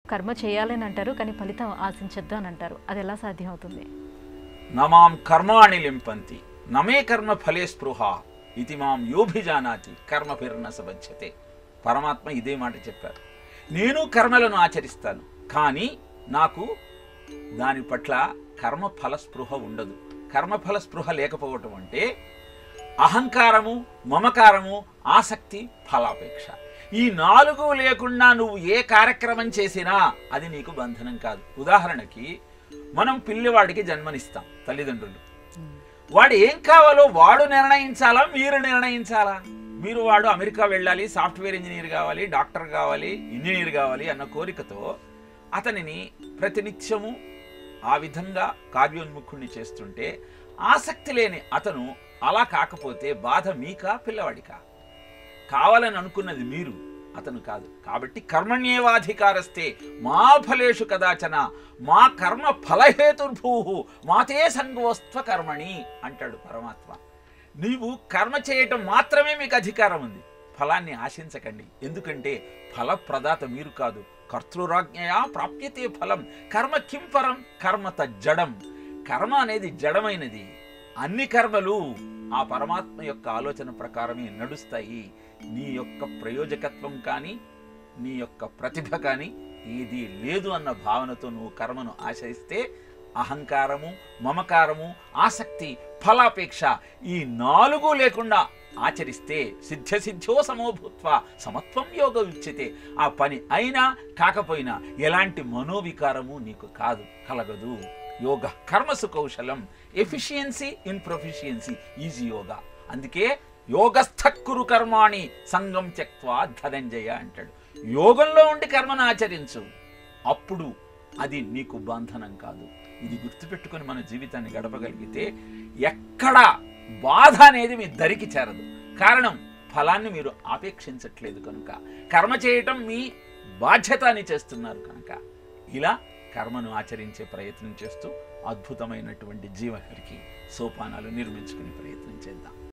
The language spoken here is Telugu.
కర్మ చేయాలని అంటారు కానీ ఫలితం ఆశించొద్దు అని అంటారు అది ఎలా సాధ్యం అవుతుంది నమాం కర్మాణి లింపంతి నమే కర్మ ఫలే స్పృహ ఇది మాం యోభిజానాతి కర్మభిర్న సబధ్యతే పరమాత్మ ఇదే మాట చెప్పారు నేను కర్మలను ఆచరిస్తాను కానీ నాకు దాని పట్ల కర్మఫల స్పృహ ఉండదు కర్మఫల స్పృహ లేకపోవటం అంటే అహంకారము మమకారము ఆసక్తి ఫలాపేక్ష ఈ నాలుగు లేకుండా నువ్వు ఏ కార్యక్రమం చేసినా అది నీకు బంధనం కాదు ఉదాహరణకి మనం పిల్లివాడికి జన్మనిస్తాం తల్లిదండ్రులు వాడు ఏం కావాలో వాడు నిర్ణయించాలా మీరు నిర్ణయించాలా మీరు వాడు అమెరికా వెళ్ళాలి సాఫ్ట్వేర్ ఇంజనీర్ కావాలి డాక్టర్ కావాలి ఇంజనీర్ కావాలి అన్న కోరికతో అతనిని ప్రతినిత్యము ఆ విధంగా కార్యోన్ముఖుణ్ణి చేస్తుంటే ఆసక్తి లేని అతను అలా కాకపోతే బాధ మీకా పిల్లవాడికా కావాలని అనుకున్నది మీరు అతను కాదు కాబట్టి కర్మణ్యేవాధికారస్తే మా ఫలేషు కదాచన మా కర్మ ఫలహేతుర్భూ మాతే సంగోస్త్వ కర్మణి అంటాడు పరమాత్మ నీవు కర్మ చేయటం మాత్రమే మీకు అధికారం ఉంది ఫలాన్ని ఆశించకండి ఎందుకంటే ఫలప్రదాత మీరు కాదు కర్తృరాజ్ఞయా ప్రాప్యతే ఫలం కర్మ కిం పరం కర్మ జడం కర్మ అనేది జడమైనది అన్ని కర్మలు ఆ పరమాత్మ యొక్క ఆలోచన ప్రకారమే నడుస్తాయి నీ యొక్క ప్రయోజకత్వం కానీ నీ యొక్క ప్రతిభ కానీ ఏది లేదు అన్న భావనతో నువ్వు కర్మను ఆశ్రయిస్తే అహంకారము మమకారము ఆసక్తి ఫలాపేక్ష ఈ నాలుగు లేకుండా ఆచరిస్తే సిద్ధ సిద్ధ్యో సమోభూత్వ సమత్వం యోగ ఉచ్యతే ఆ పని అయినా కాకపోయినా ఎలాంటి మనోవికారము నీకు కాదు కలగదు యోగ కర్మసు కౌశలం efficiency in proficiency is yoga అందుకే యోగస్థక్కురు కర్మాణి సంగం త్యక్వా ధనంజయ అంటాడు యోగంలో ఉండి కర్మను ఆచరించు అప్పుడు అది నీకు బంధనం కాదు ఇది గుర్తుపెట్టుకొని మన జీవితాన్ని గడపగలిగితే ఎక్కడా బాధ అనేది మీ దరికి చేరదు కారణం ఫలాన్ని మీరు ఆపేక్షించట్లేదు కనుక కర్మ చేయటం మీ బాధ్యత అని చేస్తున్నారు కనుక ఇలా కర్మను ఆచరించే ప్రయత్నం చేస్తూ అద్భుతమైనటువంటి జీవహరికి సోపానాలు నిర్మించుకునే ప్రయత్నం చేద్దాం